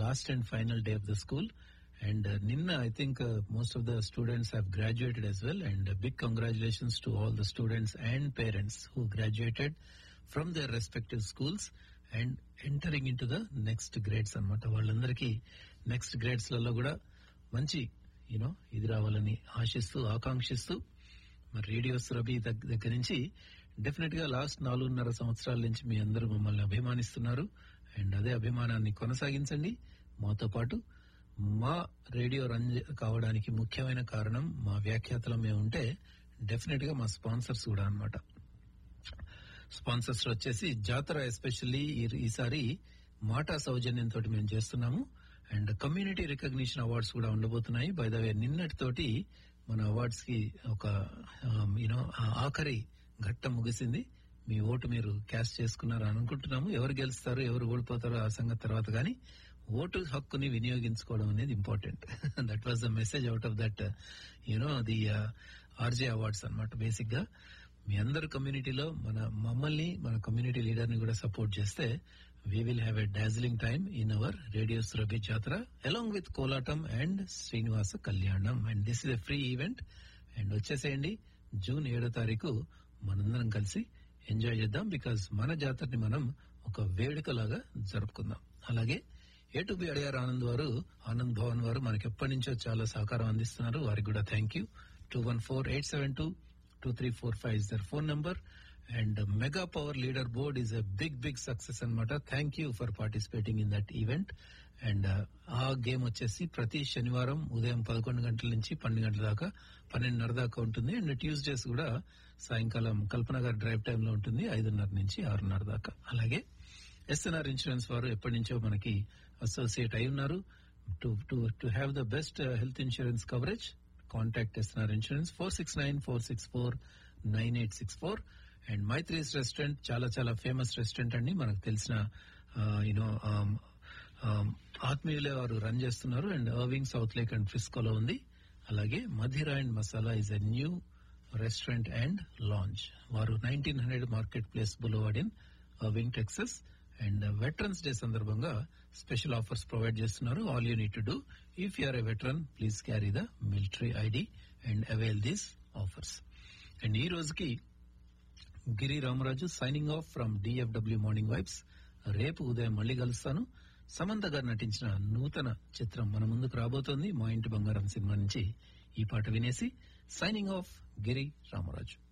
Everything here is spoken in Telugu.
last and final day of the school and నిన్న I think most of the students have graduated as well and big congratulations to all the students and parents who graduated from their respective schools and entering in to the next grades అనమాట వాళ్ళందరికీ నెక్స్ట్ గ్రేడ్స్ లలో కూడా మంచి యూనో ఇది రావాలని ఆశిస్తూ ఆకాంక్షిస్తూ మరి రేడియో సురభి దగ్- దగ్గర నుంచి డెఫినెట్ గా లాస్ట్ నాలుగున్నర సంవత్సరాల నుంచి మీ అందరూ మమ్మల్ని అభిమానిస్తున్నారు అండ్ అదే అభిమానాన్ని కొనసాగించండి మాతో పాటు మా రేడియో రన్ చే- కావడానికి ముఖ్యమైన కారణం మా వ్యాఖ్యాతలు మేము ఉంటే డెఫినెట్ గా మా స్పాన్సర్స్ కూడా అన్నమాట స్పాన్సర్స్ వచ్చేసి జాతర ఎస్పెషల్లీ ఈసారి మాటా సౌజన్యంతో మేము చేస్తున్నాము అండ్ కమ్యూనిటీ రికగ్నిషన్ అవార్డ్స్ కూడా ఉండబోతున్నాయి బై ద వే నిన్నటితోటి మన అవార్డ్స్ కి ఒక యూనో ఆఖరి ఘట్టం ముగిసింది మీ ఓటు మీరు క్యాస్ట్ చేసుకున్నారు అని అనుకుంటున్నాము ఎవరు గెలుస్తారు ఎవరు ఓడిపోతారో ఆ సంగతి తర్వాత కానీ ఓటు హక్కుని వినియోగించుకోవడం అనేది important that was the message out of that you know the RJ awards అన్నమాట బేసిక్ గా మీ అందరు కమ్యూనిటీలో మన మమ్మల్ని మన కమ్యూనిటీ లీడర్ ని కూడా సపోర్ట్ చేస్తే we will have a dazzling time in our radio Surabhi జాతర along with Kolatam and Srinivasa Kalyanam and this is a free event and వచ్చేసేయండి జూన్ ఏడో తారీఖు మనందరం కలిసి ఎంజాయ్ చేద్దాం బికాస్ మన జాతరని మనం ఒక వేడుకలాగా జరుపుకుందాం అలాగే A to B Adyar Anand వారు ఆనంద్ భవన్ వారు మనకి ఎప్పటి నుంచో చాలా సహకారం అందిస్తున్నారు వారికి కూడా thank you two one four eight seven two two three four five is their phone number and mega power leader board is a big big success అనమాట thank you for participating in that event and ఆ గేమ్ వచ్చేసి ప్రతి శనివారం ఉదయం పదకొండు గంటల నుంచి పన్నెండు గంటల దాకా పన్నెండున్నర దాకా ఉంటుంది అండ్ ట్యూస్డేస్ కూడా సాయంకాలం కల్పన గారి డ్రైవ్ టైమ్ లో ఉంటుంది ఐదున్నర నుంచి ఆరున్నర దాకా అలాగే ఎస్ఎన్ఆర్ ఇన్సూరెన్స్ వారు ఎప్పటి నుంచో మనకి అసోసియేట్ అయి ఉన్నారు to to to have the best health insurance coverage contact SNR insurance four six nine four six four nine eight six four and Maithri's restaurant చాలా చాలా ఫేమస్ రెస్టారెంట్ అండి మనకు తెలిసిన యూనో ఆత్మీయులే వారు రన్ చేస్తున్నారు and Irving South Lake and ఫ్రిస్కోలో ఉంది అలాగే Madhira and masala is a new restaurant and launch వారు nineteen hundred market place boulevard in Irving Texas and veterans day సందర్భంగా స్పెషల్ ఆఫర్స్ ప్రొవైడ్ చేస్తున్నారు all you need to do if you're a veteran please carry the military ID and avail these offers and ఈ రోజుకి Giri Ramaraju signing off from DFW morning vibes రేపు ఉదయం మళ్ళీ కలుస్తాను సమంత గారు నటించిన నూతన చిత్రం మన ముందుకు రాబోతోంది మా ఇంటి బంగారం సినిమా నుంచి ఈ పాట వినేసి సైనింగ్ ఆఫ్ గిరి రామరాజు